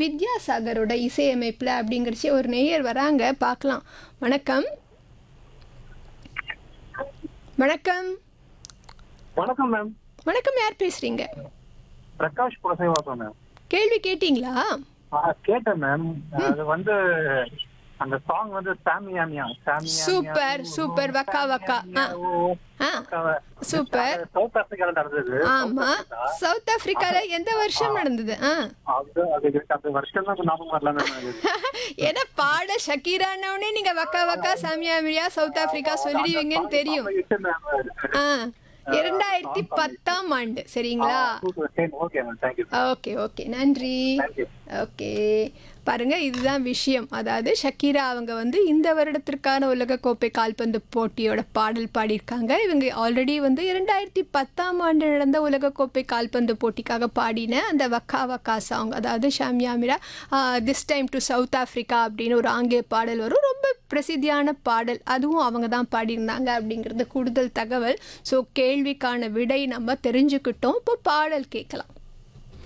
வித்யாசாகரோட இசையமைப்பில் அப்படிங்கிறச்சு ஒரு நேயர் வராங்க பார்க்கலாம் வணக்கம் வணக்கம் வணக்கம் மேம் வணக்கம் யார் பேசுறீங்க பிரகாஷ் புரசைவாசம் மேம் கேள்வி கேட்டிங்களா ஆ, கேட்டேன் மேம் அது வந்து அந்த சாங் வந்து சாமியாமியா சாமியாமியா சூப்பர், சூப்பர், வக்கா, வக்கா. ஆ. ஆ சூப்பர் சவுத் ஆப்பிரிக்கால நடந்தது ஆமா சவுத் ஆப்பிரிக்கால எந்த வருஷம் நடந்தது ஆ அது அது எனக்கு அந்த வருஷம் தான் ஞாபகம் வரல மேம் எனக்கு. ஏன்னா பாட ஷக்கீரானவுடனே நீங்க வக்கா வக்கா சாமியாமியா சவுத் ஆப்பிரிக்கா சொல்லிடுவீங்கன்னு தெரியும் இட்டு மேம் ஆ இரண்டாயிரத்தி பத்தாம் ஆண்டு சரிங்களா okay ma'am thank you okay okay நன்றி தேங்க்யூ ஓகே பாருங்க இதுதான் விஷயம் அதாவது ஷக்கீரா அவங்க வந்து இந்த வருடத்திற்கான உலகக்கோப்பை கால்பந்து போட்டியோட பாடல் பாடியிருக்காங்க இவங்க ஆல்ரெடி வந்து இரண்டாயிரத்தி பத்தாம் ஆண்டு நடந்த உலகக்கோப்பை கால்பந்து போட்டிக்காக பாடின அந்த வக்கா வக்கா சாங் அதாவது ஷாமியாமிரா this time to south Africa அப்படின்னு ஒரு ஆங்கில பாடல் வரும் ரொம்ப பிரசித்தியான பாடல் அதுவும் அவங்க தான் பாடியிருந்தாங்க அப்படிங்கிறது கூடுதல் தகவல் ஸோ கேள்விக்கான விடை நம்ம தெரிஞ்சுக்கிட்டோம் இப்போ பாடல் கேட்கலாம்